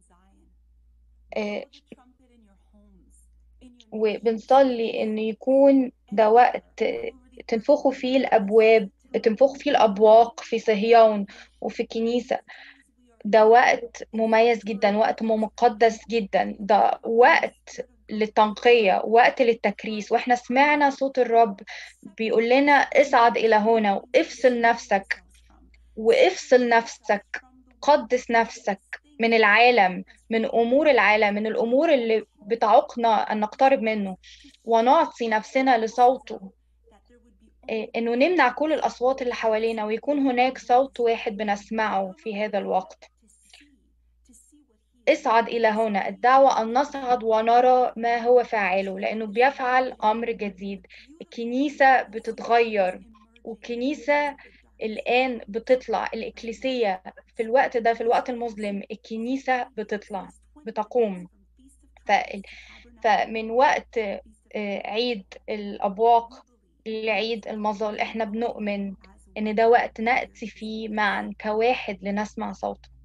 آه، وبنصلي إن يكون ده وقت تنفخوا فيه الأبواب تنفخوا فيه الأبواق في صهيون وفي الكنيسة ده وقت مميز جدا وقت مقدس جدا ده وقت للتنقية وقت للتكريس واحنا سمعنا صوت الرب بيقول لنا اصعد إلى هنا وافصل نفسك وافصل نفسك قدس نفسك من العالم من أمور العالم من الأمور اللي بتعوقنا أن نقترب منه ونعطي نفسنا لصوته إيه، إنه نمنع كل الأصوات اللي حوالينا ويكون هناك صوت واحد بنسمعه في هذا الوقت اصعد إلى هنا الدعوة أن نصعد ونرى ما هو فاعله لأنه بيفعل أمر جديد الكنيسة بتتغير والكنيسة الآن بتطلع الإكليسية في الوقت ده في الوقت المظلم الكنيسة بتطلع بتقوم ف... فمن وقت آه، عيد الأبواق لعيد المظل احنا بنؤمن ان ده وقت نأتي فيه معا كواحد لنسمع صوته